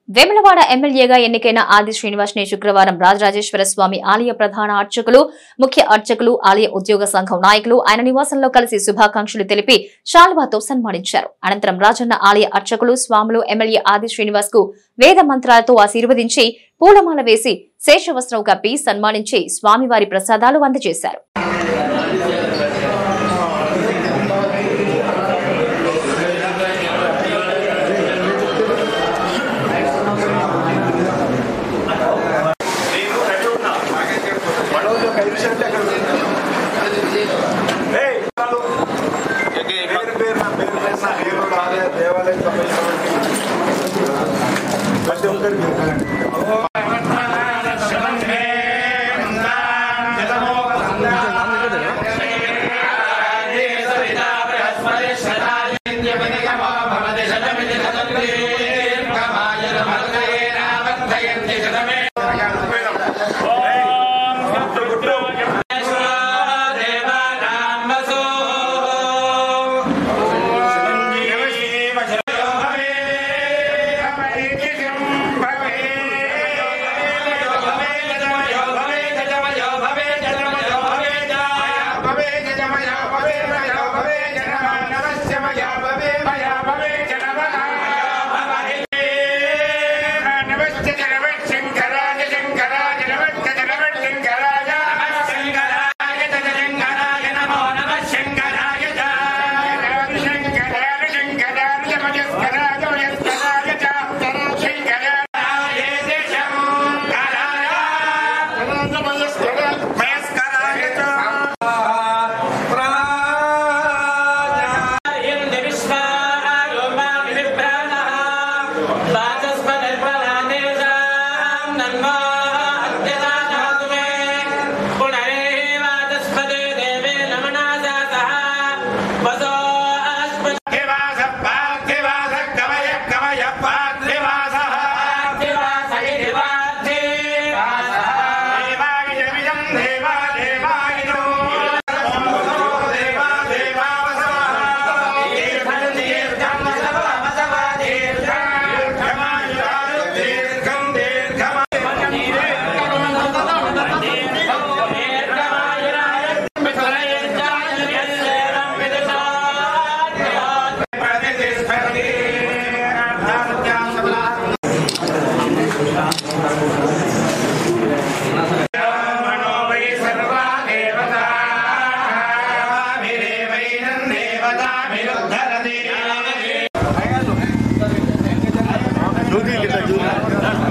వేములవాడ ఎమ్మెల్యేగా ఎన్నికైన ఆది శ్రీనివాస్ ని శుక్రవారం రాజరాజేశ్వర స్వామి ఆలయ ప్రధాన అర్చకులు ముఖ్య అర్చకులు ఆలయ ఉద్యోగ సంఘం నాయకులు ఆయన నివాసంలో కలిసి శుభాకాంక్షలు తెలిపి శాల్వాతో సన్మానించారు అనంతరం రాజన్న ఆలయ అర్చకులు స్వాములు ఎమ్మెల్యే ఆది శ్రీనివాస్ కు వేద మంత్రాలతో ఆశీర్వదించి పూలమాల వేసి శేషవస్త్రం కప్పి సన్మానించి స్వామివారి ప్రసాదాలు అందజేశారు పేరు పేరు నా పేరు పేరు నా పేరు ఆలయ దేవాలయం సంబంధించినటువంటి ప్రతి ఒక్కరికి జ్యోతి కింద జ్యోతి